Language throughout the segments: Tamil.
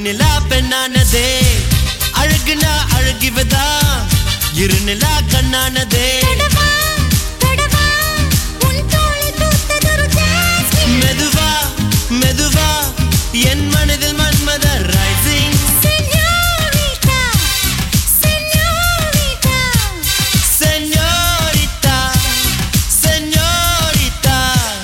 நிலா பெண்ணானதே அழகுனா அழகிவதா இரு நிலா கண்ணானதே தொடவா தொடவா உன் தோளில் பூத்ததொரு ஜாஸ்மின் மெதுவா மெதுவா என் மனதில் மன்மத ரைசிங் சென்யோரிட்டா சென்யோரிட்டா செஞ்சோரிட்டா செஞ்சோரிட்டா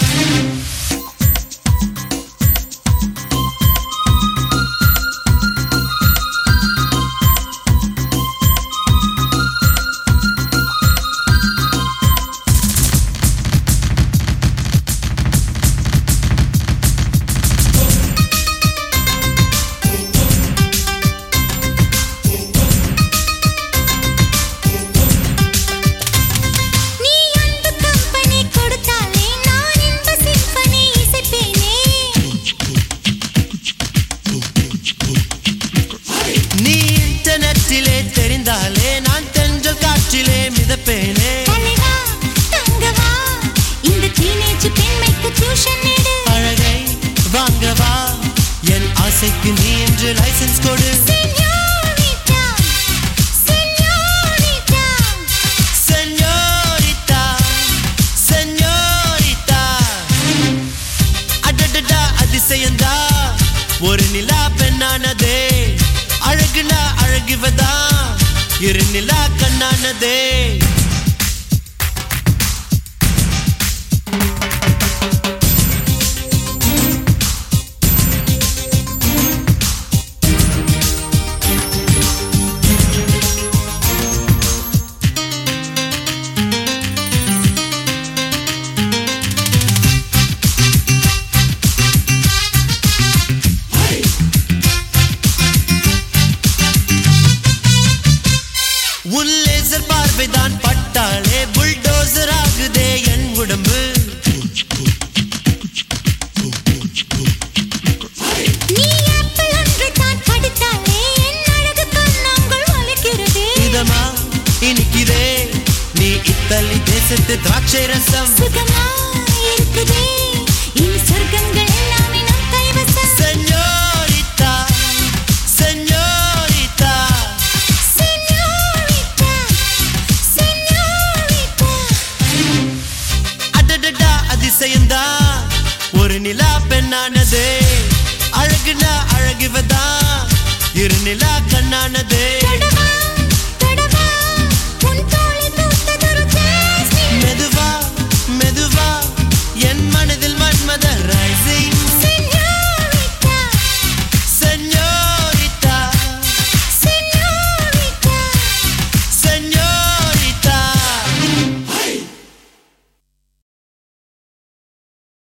நீ அன்பு கம்பெனி கொடுத்தாலே நான் இன்ப சிம்பனி இசைப்பேனே நீ இன்டர்நெட்டிலே தெரிந்தாலே நான் தென்றல் காற்றிலே மிதப்பேனே தலைவா தங்கவா இந்த டீனேஜ் பெண்மைக்கு டியூஷன் எடு அழகை வாங்கவா என் ஆசைக்கு நீ என்று லைசென்ஸ் கொடு சென்யோரிட்டா சென்யோரிட்டா செஞ்சோரிட்டா செஞ்சோரிட்டா அடடடா அதிசயந்தா ஒரு நிலா பெண்ணானதே அழகுனா அழகுவதா இரு நிலா கண்ணானதே உன் லேசர் பார்வைதான் பட்டாலே புல்டோசர் ஆகுதே என் உடம்பு நீ ஆப்பிள் ஒன்றை தான் கடித்தாலே என் அழகு கண்ணாங்கள் வலிக்கிறது இதமா இனிக்குதே நீ இத்தலி தேசத்து திராட்சை ரசம் சுகமா இருக்குதே இனி சொர்க்கங்கள் எல்லாமே நம் கைவசம் செஞ்சோரிட்டா செஞ்சோரிட்டா சென்யோரிட்டா சென்யோரிட்டா அடடடா அதிசயந்தா ஒரு நிலா பெண்ணானதே அழகுனா அழகுவதா இரு நிலா கண்ணானதே தொடவா